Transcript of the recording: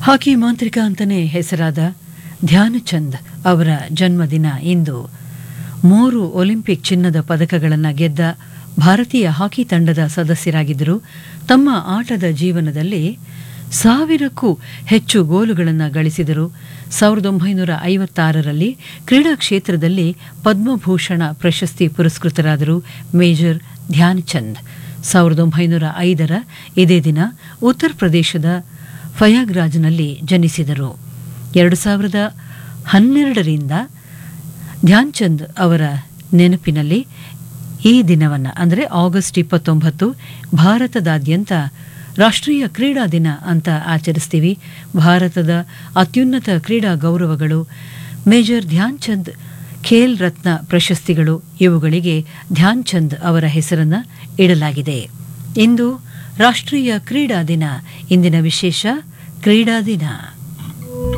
ಹಾಕಿ ಮಾಂತ್ರಿಕ ಅಂತಲೇ ಹೆಸರಾದ ಧ್ಯಾನಚಂದ್ ಅವರ ಜನ್ಮದಿನ ಇಂದು ಮೂರು ಒಲಿಂಪಿಕ್ ಚಿನ್ನದ ಪದಕಗಳನ್ನು ಗೆದ್ದ ಭಾರತೀಯ ಹಾಕಿ ತಂಡದ ಸದಸ್ಯರಾಗಿದ್ದರು ತಮ್ಮ ಆಟದ ಜೀವನದಲ್ಲಿ ಸಾವಿರಕ್ಕೂ ಹೆಚ್ಚು ಗೋಲುಗಳನ್ನು ಗಳಿಸಿದರು ಸಾವಿರದ ಒಂಬೈನೂರ ಐವತ್ತಾರರಲ್ಲಿ ಕ್ರೀಡಾ ಕ್ಷೇತ್ರದಲ್ಲಿ ಪದ್ಮಭೂಷಣ ಪ್ರಶಸ್ತಿ ಪುರಸ್ಕೃತರಾದರು ಮೇಜರ್ ಧ್ಯಾನ್ಚಂದ್ ಸಾವಿರದ ಒಂಬೈನೂರ ಐದರ ಇದೇ ದಿನ ಉತ್ತರ ಪ್ರದೇಶದ ಫಯಾಗ್ರಾಜ್ನಲ್ಲಿ ಜನಿಸಿದರು ಎರಡು ಸಾವಿರದ ಹನ್ನೆರಡರಿಂದ ಧ್ಯಾನ್ಚಂದ್ ಅವರ ನೆನಪಿನಲ್ಲಿ ಈ ದಿನವನ್ನು ಅಂದರೆ ಆಗಸ್ಟ್ ಇಪ್ಪತ್ತೊಂಬತ್ತು ಭಾರತದಾದ್ಯಂತ ರಾಷ್ಟ್ರೀಯ ಕ್ರೀಡಾ ದಿನ ಅಂತ ಆಚರಿಸ್ತೀವಿ ಭಾರತದ ಅತ್ಯುನ್ನತ ಕ್ರೀಡಾ ಗೌರವಗಳು ಮೇಜರ್ ಧ್ಯಾನ್ಚಂದ್ ಖೇಲ್ ರತ್ನ ಪ್ರಶಸ್ತಿಗಳು ಇವುಗಳಿಗೆ ಧ್ಯಾನ್ಚಂದ್ ಅವರ ಹೆಸರನ್ನು ಇಡಲಾಗಿದೆ ಇಂದು ರಾಷ್ಟ್ರೀಯ ಕ್ರೀಡಾ ದಿನ ಇಂದಿನ ವಿಶೇಷ ಕ್ರೀಡಾ ದಿನ